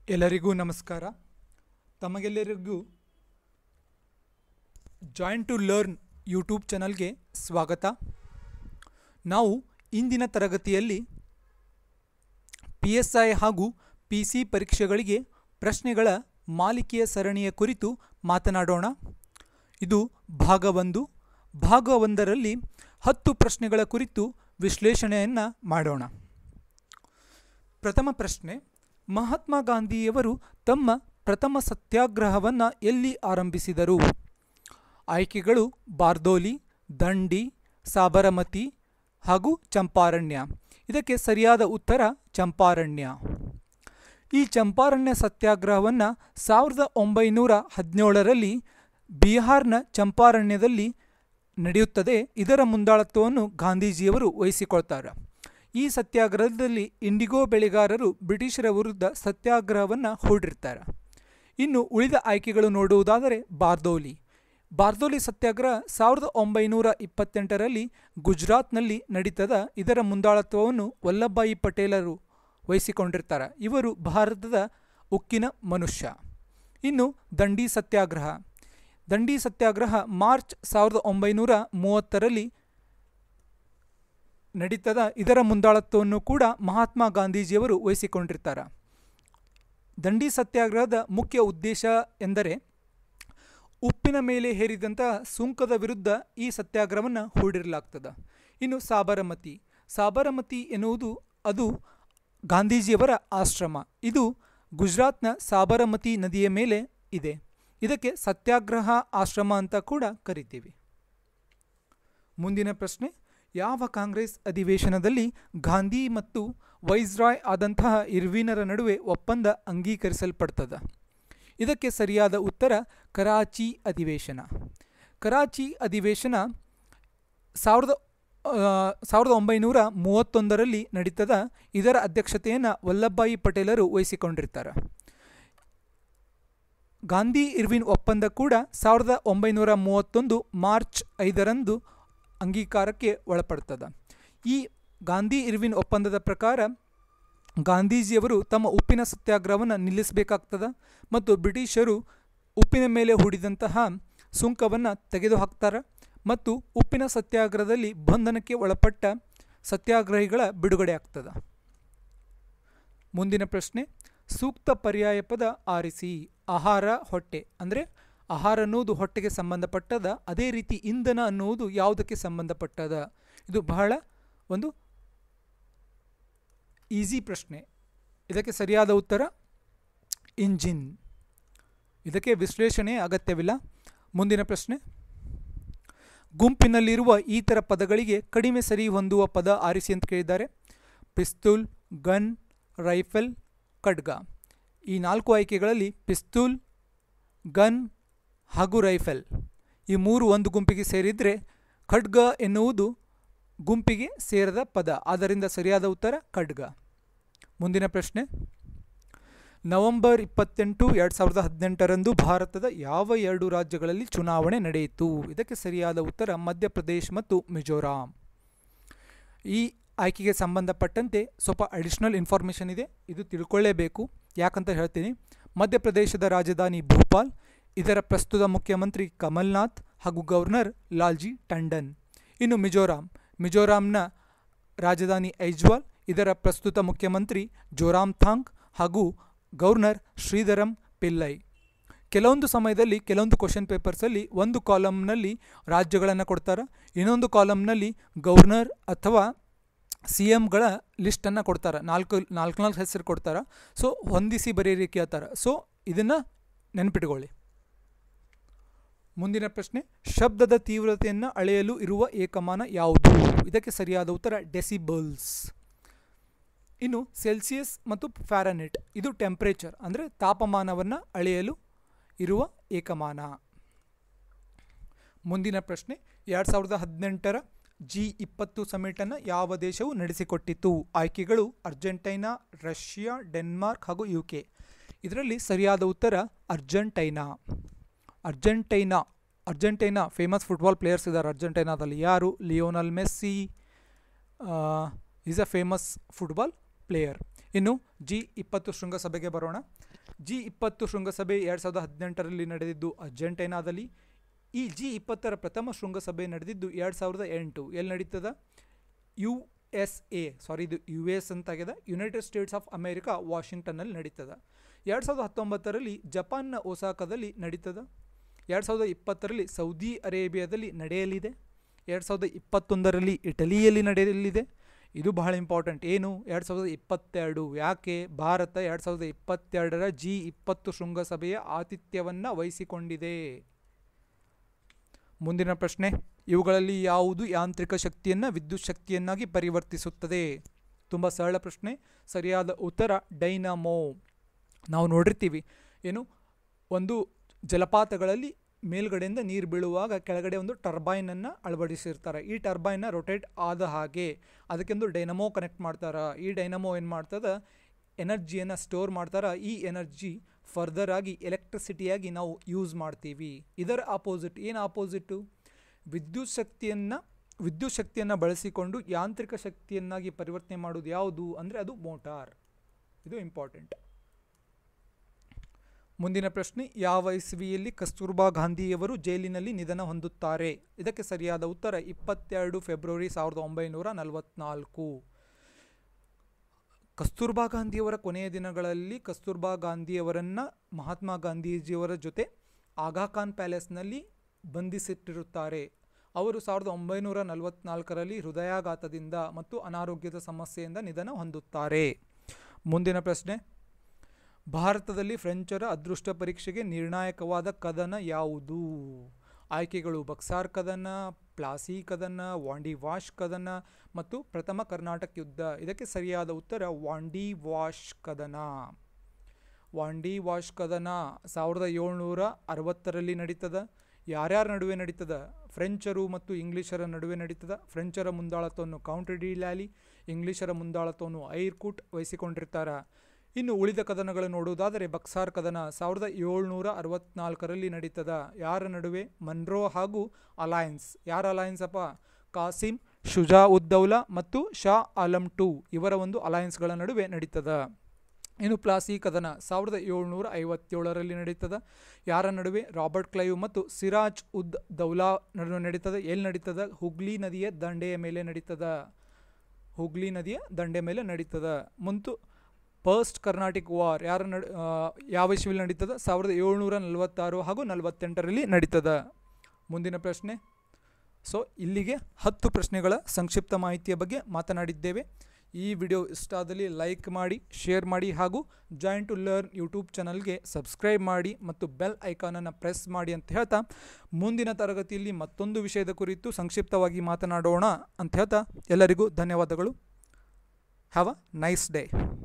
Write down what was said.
ಎಲ್ಲರಿಗೂ ನಮಸ್ಕಾರ ತಮಗೆಲ್ಲರಿಗೂ ಜಾಯಿನ್ ಟು ಲರ್ನ್ ಯೂಟ್ಯೂಬ್ ಚಾನಲ್ಗೆ ಸ್ವಾಗತ ನಾವು ಇಂದಿನ ತರಗತಿಯಲ್ಲಿ ಪಿ ಎಸ್ ಐ ಹಾಗೂ ಪಿ ಸಿ ಪರೀಕ್ಷೆಗಳಿಗೆ ಪ್ರಶ್ನೆಗಳ ಮಾಲಿಕೆಯ ಸರಣಿಯ ಕುರಿತು ಮಾತನಾಡೋಣ ಇದು ಭಾಗ ಒಂದು ಭಾಗ ಒಂದರಲ್ಲಿ ಹತ್ತು ಪ್ರಶ್ನೆಗಳ ಕುರಿತು ವಿಶ್ಲೇಷಣೆಯನ್ನು ಮಾಡೋಣ ಪ್ರಥಮ ಪ್ರಶ್ನೆ ಮಹಾತ್ಮ ಗಾಂಧಿಯವರು ತಮ್ಮ ಪ್ರಥಮ ಸತ್ಯಾಗ್ರಹವನ್ನು ಎಲ್ಲಿ ಆರಂಭಿಸಿದರು ಆಯ್ಕೆಗಳು ಬಾರ್ದೋಲಿ ದಂಡಿ ಸಾಬರಮತಿ ಹಾಗೂ ಚಂಪಾರಣ್ಯ ಇದಕ್ಕೆ ಸರಿಯಾದ ಉತ್ತರ ಚಂಪಾರಣ್ಯ ಈ ಚಂಪಾರಣ್ಯ ಸತ್ಯಾಗ್ರಹವನ್ನು ಸಾವಿರದ ಒಂಬೈನೂರ ಹದಿನೇಳರಲ್ಲಿ ಬಿಹಾರ್ನ ಚಂಪಾರಣ್ಯದಲ್ಲಿ ನಡೆಯುತ್ತದೆ ಇದರ ಮುಂದಾಳತ್ವವನ್ನು ಗಾಂಧೀಜಿಯವರು ವಹಿಸಿಕೊಳ್ತಾರೆ ಈ ಸತ್ಯಾಗ್ರಹದಲ್ಲಿ ಇಂಡಿಗೋ ಬೆಳೆಗಾರರು ಬ್ರಿಟಿಷರ ವಿರುದ್ಧ ಸತ್ಯಾಗ್ರಹವನ್ನು ಹೂಡಿರ್ತಾರೆ ಇನ್ನು ಉಳಿದ ಆಯ್ಕೆಗಳು ನೋಡುವುದಾದರೆ ಬಾರ್ದೋಲಿ ಬಾರ್ದೋಲಿ ಸತ್ಯಾಗ್ರಹ ಸಾವಿರದ ಒಂಬೈನೂರ ಇಪ್ಪತ್ತೆಂಟರಲ್ಲಿ ಗುಜರಾತ್ನಲ್ಲಿ ನಡೀತದ ಇದರ ಮುಂದಾಳತ್ವವನ್ನು ವಲ್ಲಭಾಯಿ ಪಟೇಲರು ವಹಿಸಿಕೊಂಡಿರ್ತಾರೆ ಇವರು ಭಾರತದ ಉಕ್ಕಿನ ಮನುಷ್ಯ ಇನ್ನು ದಂಡಿ ಸತ್ಯಾಗ್ರಹ ದಂಡಿ ಸತ್ಯಾಗ್ರಹ ಮಾರ್ಚ್ ಸಾವಿರದ ಒಂಬೈನೂರ ಮೂವತ್ತರಲ್ಲಿ ನಡೀತದ ಇದರ ಮುಂದಾಳತ್ವವನ್ನು ಕೂಡ ಮಹಾತ್ಮ ಗಾಂಧೀಜಿಯವರು ವಹಿಸಿಕೊಂಡಿರ್ತಾರೆ ದಂಡಿ ಸತ್ಯಾಗ್ರಹದ ಮುಖ್ಯ ಉದ್ದೇಶ ಎಂದರೆ ಉಪ್ಪಿನ ಮೇಲೆ ಹೇರಿದಂತಹ ಸುಂಕದ ವಿರುದ್ಧ ಈ ಸತ್ಯಾಗ್ರಹವನ್ನು ಹೂಡಿರಲಾಗ್ತದೆ ಇನ್ನು ಸಾಬರಮತಿ ಸಾಬರಮತಿ ಎನ್ನುವುದು ಅದು ಗಾಂಧೀಜಿಯವರ ಆಶ್ರಮ ಇದು ಗುಜರಾತ್ನ ಸಾಬರಮತಿ ನದಿಯ ಮೇಲೆ ಇದೆ ಇದಕ್ಕೆ ಸತ್ಯಾಗ್ರಹ ಆಶ್ರಮ ಅಂತ ಕೂಡ ಕರಿತೀವಿ ಮುಂದಿನ ಪ್ರಶ್ನೆ ಯಾವ ಕಾಂಗ್ರೆಸ್ ಅಧಿವೇಶನದಲ್ಲಿ ಗಾಂಧಿ ಮತ್ತು ವೈಸ್ರಾಯ್ ಆದಂತಹ ಇರ್ವಿನರ ನಡುವೆ ಒಪ್ಪಂದ ಅಂಗೀಕರಿಸಲ್ಪಡ್ತದೆ ಇದಕ್ಕೆ ಸರಿಯಾದ ಉತ್ತರ ಕರಾಚಿ ಅಧಿವೇಶನ ಕರಾಚಿ ಅಧಿವೇಶನ ಸಾವಿರದ ಸಾವಿರದ ಒಂಬೈನೂರ ಮೂವತ್ತೊಂದರಲ್ಲಿ ನಡೀತದ ಇದರ ಅಧ್ಯಕ್ಷತೆಯನ್ನು ವಲ್ಲಭಭಾಯಿ ಪಟೇಲರು ವಹಿಸಿಕೊಂಡಿರ್ತಾರೆ ಗಾಂಧಿ ಇರ್ವಿನ್ ಒಪ್ಪಂದ ಕೂಡ ಸಾವಿರದ ಒಂಬೈನೂರ ಮೂವತ್ತೊಂದು ಮಾರ್ಚ್ ಐದರಂದು ಅಂಗೀಕಾರಕ್ಕೆ ಒಳಪಡ್ತದೆ ಈ ಗಾಂಧಿ ಇರ್ವಿನ್ ಒಪ್ಪಂದದ ಪ್ರಕಾರ ಗಾಂಧೀಜಿಯವರು ತಮ್ಮ ಉಪ್ಪಿನ ಸತ್ಯಾಗ್ರಹವನ್ನು ನಿಲ್ಲಿಸಬೇಕಾಗ್ತದೆ ಮತ್ತು ಬ್ರಿಟಿಷರು ಉಪ್ಪಿನ ಮೇಲೆ ಹೂಡಿದಂತಹ ಸುಂಕವನ್ನು ತೆಗೆದುಹಾಕ್ತಾರೆ ಮತ್ತು ಉಪ್ಪಿನ ಸತ್ಯಾಗ್ರಹದಲ್ಲಿ ಬಂಧನಕ್ಕೆ ಒಳಪಟ್ಟ ಸತ್ಯಾಗ್ರಹಿಗಳ ಬಿಡುಗಡೆ ಆಗ್ತದೆ ಮುಂದಿನ ಪ್ರಶ್ನೆ ಸೂಕ್ತ ಪರ್ಯಾಯ ಪದ ಆರಿಸಿ ಆಹಾರ ಹೊಟ್ಟೆ ಅಂದರೆ ಆಹಾರ ಅನ್ನುವುದು ಹೊಟ್ಟೆಗೆ ಸಂಬಂಧಪಟ್ಟದ ಅದೇ ರೀತಿ ಇಂಧನ ಅನ್ನುವುದು ಯಾವುದಕ್ಕೆ ಸಂಬಂಧಪಟ್ಟದ ಇದು ಬಹಳ ಒಂದು ಈಸಿ ಪ್ರಶ್ನೆ ಇದಕ್ಕೆ ಸರಿಯಾದ ಉತ್ತರ ಇಂಜಿನ್ ಇದಕ್ಕೆ ವಿಶ್ಲೇಷಣೆ ಅಗತ್ಯವಿಲ್ಲ ಮುಂದಿನ ಪ್ರಶ್ನೆ ಗುಂಪಿನಲ್ಲಿರುವ ಈ ಥರ ಪದಗಳಿಗೆ ಕಡಿಮೆ ಸರಿ ಹೊಂದುವ ಪದ ಆರಿಸಿ ಅಂತ ಕೇಳಿದ್ದಾರೆ ಪಿಸ್ತೂಲ್ ಗನ್ ರೈಫಲ್ ಖಡ್ಗ ಈ ನಾಲ್ಕು ಆಯ್ಕೆಗಳಲ್ಲಿ ಪಿಸ್ತೂಲ್ ಗನ್ ಹಾಗೂ ರೈಫಲ್ ಈ ಮೂರು ಒಂದು ಗುಂಪಿಗೆ ಸೇರಿದರೆ ಖಡ್ಗ ಎನ್ನುವುದು ಗುಂಪಿಗೆ ಸೇರದ ಪದ ಆದ್ದರಿಂದ ಸರಿಯಾದ ಉತ್ತರ ಖಡ್ಗ ಮುಂದಿನ ಪ್ರಶ್ನೆ ನವೆಂಬರ್ ಇಪ್ಪತ್ತೆಂಟು ಎರಡು ಸಾವಿರದ ಹದಿನೆಂಟರಂದು ಭಾರತದ ಯಾವ ಎರಡು ರಾಜ್ಯಗಳಲ್ಲಿ ಚುನಾವಣೆ ನಡೆಯಿತು ಇದಕ್ಕೆ ಸರಿಯಾದ ಉತ್ತರ ಮಧ್ಯಪ್ರದೇಶ್ ಮತ್ತು ಮಿಜೋರಾಂ ಈ ಆಯ್ಕೆಗೆ ಸಂಬಂಧಪಟ್ಟಂತೆ ಸ್ವಲ್ಪ ಅಡಿಷ್ನಲ್ ಇನ್ಫಾರ್ಮೇಷನ್ ಇದೆ ಇದು ತಿಳ್ಕೊಳ್ಳೇಬೇಕು ಯಾಕಂತ ಹೇಳ್ತೀನಿ ಮಧ್ಯಪ್ರದೇಶದ ರಾಜಧಾನಿ ಭೋಪಾಲ್ ಇದರ ಪ್ರಸ್ತುತ ಮುಖ್ಯಮಂತ್ರಿ ಕಮಲ್ನಾಥ್ ಹಾಗೂ ಗವರ್ನರ್ ಲಾಲ್ಜಿ ಟಂಡನ್ ಇನ್ನು ಮಿಜೋರಾಂ ಮಿಜೋರಾಂನ ರಾಜಧಾನಿ ಐಜ್ವಾಲ್ ಇದರ ಪ್ರಸ್ತುತ ಮುಖ್ಯಮಂತ್ರಿ ಜೋರಾಮ್ ಥಾಂಗ್ ಹಾಗೂ ಗವರ್ನರ್ ಶ್ರೀಧರಂ ಪಿಲ್ಲೈ ಕೆಲವೊಂದು ಸಮಯದಲ್ಲಿ ಕೆಲವೊಂದು ಕ್ವಶನ್ ಪೇಪರ್ಸಲ್ಲಿ ಒಂದು ಕಾಲಮ್ನಲ್ಲಿ ರಾಜ್ಯಗಳನ್ನು ಕೊಡ್ತಾರೆ ಇನ್ನೊಂದು ಕಾಲಮ್ನಲ್ಲಿ ಗವರ್ನರ್ ಅಥವಾ ಸಿ ಎಮ್ಗಳ ಲಿಸ್ಟನ್ನು ಕೊಡ್ತಾರೆ ನಾಲ್ಕು ನಾಲ್ಕು ನಾಲ್ಕು ಹೆಸರು ಕೊಡ್ತಾರೆ ಸೊ ಹೊಂದಿಸಿ ಬರೆಯಲಿಕ್ಕೆ ಕೇಳ್ತಾರೆ ಸೊ ಇದನ್ನು ನೆನಪಿಟ್ಕೊಳ್ಳಿ ಮುಂದಿನ ಪ್ರಶ್ನೆ ಶಬ್ದದ ತೀವ್ರತೆಯನ್ನು ಅಳೆಯಲು ಇರುವ ಏಕಮಾನ ಯಾವುದು ಇದಕ್ಕೆ ಸರಿಯಾದ ಉತ್ತರ ಡೆಸಿಬಲ್ಸ್ ಇನ್ನು ಸೆಲ್ಸಿಯಸ್ ಮತ್ತು ಫ್ಯಾರನೆಟ್ ಇದು ಟೆಂಪ್ರೇಚರ್ ಅಂದರೆ ತಾಪಮಾನವನ್ನು ಅಳೆಯಲು ಇರುವ ಏಕಮಾನ ಮುಂದಿನ ಪ್ರಶ್ನೆ ಎರಡು ಸಾವಿರದ ಹದಿನೆಂಟರ ಜಿ ಇಪ್ಪತ್ತು ಸಮಿಟನ್ನು ಯಾವ ದೇಶವು ನಡೆಸಿಕೊಟ್ಟಿತು ಆಯ್ಕೆಗಳು ಅರ್ಜೆಂಟೈನಾ ರಷ್ಯಾ ಡೆನ್ಮಾರ್ಕ್ ಹಾಗೂ ಯು ಕೆ ಇದರಲ್ಲಿ ಸರಿಯಾದ ಉತ್ತರ Argentina Argentina Argentina famous football players ಇದ್ದಾರೆ ಅರ್ಜೆಂಟೈನಾದಲ್ಲಿ ಯಾರು Lionel Messi is a famous football player ಇನ್ನು ಜಿ ಇಪ್ಪತ್ತು ಶೃಂಗಸಭೆಗೆ ಬರೋಣ ಜಿ ಇಪ್ಪತ್ತು ಶೃಂಗಸಭೆ ಎರಡು ಸಾವಿರದ ಹದಿನೆಂಟರಲ್ಲಿ ನಡೆದಿದ್ದು ಅರ್ಜೆಂಟೈನಾದಲ್ಲಿ ಈ ಜಿ ಇಪ್ಪತ್ತರ ಪ್ರಥಮ ಶೃಂಗಸಭೆ ನಡೆದಿದ್ದು ಎರಡು ಸಾವಿರದ ಎಂಟು ಎಲ್ಲಿ ನಡೀತದ ಯು ಎಸ್ ಎ ಸಾರಿ ಇದು ಯು ಎಸ್ ಅಂತಾಗಿದೆ ಯುನೈಟೆಡ್ ಸ್ಟೇಟ್ಸ್ ಆಫ್ ಅಮೇರಿಕಾ ವಾಷಿಂಗ್ಟನ್ನಲ್ಲಿ ನಡೀತದ ಎರಡು ಸಾವಿರದ ಹತ್ತೊಂಬತ್ತರಲ್ಲಿ ಜಪಾನ್ನ ಒಸಾಕದಲ್ಲಿ ನಡೀತದ ಎರಡು ಸಾವಿರದ ಇಪ್ಪತ್ತರಲ್ಲಿ ಸೌದಿ ಅರೇಬಿಯಾದಲ್ಲಿ ನಡೆಯಲಿದೆ ಎರಡು ಸಾವಿರದ ಇಪ್ಪತ್ತೊಂದರಲ್ಲಿ ಇಟಲಿಯಲ್ಲಿ ನಡೆಯಲಿದೆ ಇದು ಬಹಳ ಇಂಪಾರ್ಟೆಂಟ್ ಏನು ಎರಡು ಸಾವಿರದ ಇಪ್ಪತ್ತೆರಡು ಯಾಕೆ ಭಾರತ ಎರಡು ಸಾವಿರದ ಇಪ್ಪತ್ತೆರಡರ ಜಿ ಇಪ್ಪತ್ತು ಶೃಂಗಸಭೆಯ ಆತಿಥ್ಯವನ್ನು ವಹಿಸಿಕೊಂಡಿದೆ ಮುಂದಿನ ಪ್ರಶ್ನೆ ಇವುಗಳಲ್ಲಿ ಯಾವುದು ಯಾಂತ್ರಿಕ ಶಕ್ತಿಯನ್ನು ವಿದ್ಯುತ್ ಶಕ್ತಿಯನ್ನಾಗಿ ಪರಿವರ್ತಿಸುತ್ತದೆ ತುಂಬ ಸರಳ ಪ್ರಶ್ನೆ ಸರಿಯಾದ ಉತ್ತರ ಡೈನಾಮೋ ನಾವು ನೋಡಿರ್ತೀವಿ ಏನು ಒಂದು ಜಲಪಾತಗಳಲ್ಲಿ ಮೇಲ್ಗಡೆಯಿಂದ ನೀರು ಬೀಳುವಾಗ ಕೆಳಗಡೆ ಒಂದು ಟರ್ಬೈನನ್ನು ಅಳವಡಿಸಿರ್ತಾರೆ ಈ ಟರ್ಬೈನ್ನ ರೊಟೇಟ್ ಆದ ಹಾಗೆ ಅದಕ್ಕೆಂದು ಡೈನಮೋ ಕನೆಕ್ಟ್ ಮಾಡ್ತಾರೆ ಈ ಡೈನಮೋ ಏನು ಮಾಡ್ತದ ಎನರ್ಜಿಯನ್ನು ಸ್ಟೋರ್ ಮಾಡ್ತಾರೆ ಈ ಎನರ್ಜಿ ಫರ್ದರ್ ಆಗಿ ಎಲೆಕ್ಟ್ರಿಸಿಟಿಯಾಗಿ ನಾವು ಯೂಸ್ ಮಾಡ್ತೀವಿ ಇದರ ಆಪೋಸಿಟ್ ಏನು ಆಪೋಸಿಟ್ಟು ವಿದ್ಯುತ್ ಶಕ್ತಿಯನ್ನು ವಿದ್ಯುತ್ ಶಕ್ತಿಯನ್ನು ಬಳಸಿಕೊಂಡು ಯಾಂತ್ರಿಕ ಶಕ್ತಿಯನ್ನಾಗಿ ಪರಿವರ್ತನೆ ಮಾಡೋದು ಯಾವುದು ಅಂದರೆ ಅದು ಮೋಟಾರ್ ಇದು ಇಂಪಾರ್ಟೆಂಟ್ ಮುಂದಿನ ಪ್ರಶ್ನೆ ಯಾವ ಇಸ್ವಿಯಲ್ಲಿ ಕಸ್ತೂರ್ಬಾ ಗಾಂಧಿಯವರು ಜೈಲಿನಲ್ಲಿ ನಿಧನ ಹೊಂದುತ್ತಾರೆ ಇದಕ್ಕೆ ಸರಿಯಾದ ಉತ್ತರ ಇಪ್ಪತ್ತೆರಡು ಫೆಬ್ರವರಿ ಸಾವಿರದ ಒಂಬೈನೂರ ನಲವತ್ನಾಲ್ಕು ಕಸ್ತೂರ್ಬಾ ಗಾಂಧಿಯವರ ಕೊನೆಯ ದಿನಗಳಲ್ಲಿ ಕಸ್ತೂರ್ಬಾ ಗಾಂಧಿಯವರನ್ನು ಮಹಾತ್ಮ ಗಾಂಧೀಜಿಯವರ ಜೊತೆ ಆಗಾ ಖಾನ್ ಪ್ಯಾಲೇಸ್ನಲ್ಲಿ ಬಂಧಿಸಿಟ್ಟಿರುತ್ತಾರೆ ಅವರು ಸಾವಿರದ ಒಂಬೈನೂರ ನಲವತ್ನಾಲ್ಕರಲ್ಲಿ ಹೃದಯಾಘಾತದಿಂದ ಮತ್ತು ಅನಾರೋಗ್ಯದ ಸಮಸ್ಯೆಯಿಂದ ನಿಧನ ಹೊಂದುತ್ತಾರೆ ಮುಂದಿನ ಪ್ರಶ್ನೆ ಭಾರತದಲ್ಲಿ ಫ್ರೆಂಚರ ಅದೃಷ್ಟ ಪರೀಕ್ಷೆಗೆ ನಿರ್ಣಾಯಕವಾದ ಕದನ ಯಾವುದು ಆಯ್ಕೆಗಳು ಬಕ್ಸಾರ್ ಕದನ ಪ್ಲಾಸಿ ಕದನ ವಾಂಡಿ ವಾಶ್ ಕದನ ಮತ್ತು ಪ್ರಥಮ ಕರ್ನಾಟಕ ಯುದ್ಧ ಇದಕ್ಕೆ ಸರಿಯಾದ ಉತ್ತರ ವಾಂಡಿ ವಾಶ್ ಕದನ ವಾಂಡಿ ವಾಶ್ ಕದನ ಸಾವಿರದ ಏಳ್ನೂರ ಅರವತ್ತರಲ್ಲಿ ನಡೀತದ ಯಾರ್ಯಾರ ನಡುವೆ ನಡೀತದ ಫ್ರೆಂಚರು ಮತ್ತು ಇಂಗ್ಲಿಷರ ನಡುವೆ ನಡೀತದ ಫ್ರೆಂಚರ ಮುಂದಾಳತ್ವವನ್ನು ಕೌಂಟರ್ ಡಿ ಲ್ಯಾಲಿ ಇಂಗ್ಲಿಷರ ಮುಂದಾಳತ್ವವನ್ನು ಐರ್ಕೂಟ್ ವಹಿಸಿಕೊಂಡಿರ್ತಾರ ಇನ್ನು ಉಳಿದ ಕದನಗಳು ನೋಡುವುದಾದರೆ ಬಕ್ಸಾರ್ ಕದನ ಸಾವಿರದ ಏಳ್ನೂರ ಅರವತ್ನಾಲ್ಕರಲ್ಲಿ ನಡೀತದ ಯಾರ ನಡುವೆ ಮನ್ರೋ ಹಾಗೂ ಅಲಯನ್ಸ್ ಯಾರ ಅಲಯನ್ಸ್ ಅಪ್ಪ ಕಾಸಿಂ ಶುಜಾ ಉದ್ದೌಲಾ ಮತ್ತು ಶಾ ಆಲಂ ಟು ಇವರ ಒಂದು ಅಲಯನ್ಸ್ಗಳ ನಡುವೆ ನಡೀತದ ಇನ್ನು ಪ್ಲಾಸಿ ಕದನ ಸಾವಿರದ ಏಳ್ನೂರ ಐವತ್ತೇಳರಲ್ಲಿ ನಡೀತದ ಯಾರ ನಡುವೆ ರಾಬರ್ಟ್ ಕ್ಲೈವ್ ಮತ್ತು ಸಿರಾಜ್ ಉದ್ ದೌಲಾ ನಡುವೆ ನಡೀತದ ಎಲ್ಲಿ ನಡೀತದ ಹುಗ್ಲಿ ನದಿಯ ದಂಡೆಯ ಮೇಲೆ ನಡೀತದ ಹುಗ್ಲಿ ನದಿಯ ದಂಡೆ ಮೇಲೆ ನಡೀತದ ಮುಂತು ಫಸ್ಟ್ ಕರ್ನಾಟಿಕ್ ವಾರ್ ಯಾರ ನಡು ಆ, ಯಾವ ಇಸ್ವಿಯಲ್ಲಿ ನಡೀತದ ಸಾವಿರದ ಏಳ್ನೂರ ನಲವತ್ತಾರು ಹಾಗೂ ನಲವತ್ತೆಂಟರಲ್ಲಿ ನಡೀತದ ಮುಂದಿನ ಪ್ರಶ್ನೆ ಸೊ ಇಲ್ಲಿಗೆ ಹತ್ತು ಪ್ರಶ್ನೆಗಳ ಸಂಕ್ಷಿಪ್ತ ಮಾಹಿತಿಯ ಬಗ್ಗೆ ಮಾತನಾಡಿದ್ದೇವೆ ಈ ವಿಡಿಯೋ ಇಷ್ಟ ಆದಲ್ಲಿ ಲೈಕ್ ಮಾಡಿ ಶೇರ್ ಮಾಡಿ ಹಾಗೂ ಜಾಯಿನ್ ಟು ಲರ್ನ್ ಯೂಟ್ಯೂಬ್ ಚಾನಲ್ಗೆ ಸಬ್ಸ್ಕ್ರೈಬ್ ಮಾಡಿ ಮತ್ತು ಬೆಲ್ ಐಕಾನನ್ನು ಪ್ರೆಸ್ ಮಾಡಿ ಅಂತ ಹೇಳ್ತಾ ಮುಂದಿನ ತರಗತಿಯಲ್ಲಿ ಮತ್ತೊಂದು ವಿಷಯದ ಕುರಿತು ಸಂಕ್ಷಿಪ್ತವಾಗಿ ಮಾತನಾಡೋಣ ಅಂತ ಹೇಳ್ತಾ ಎಲ್ಲರಿಗೂ ಧನ್ಯವಾದಗಳು ಹ್ಯಾವ್ ಅ ನೈಸ್ ಡೇ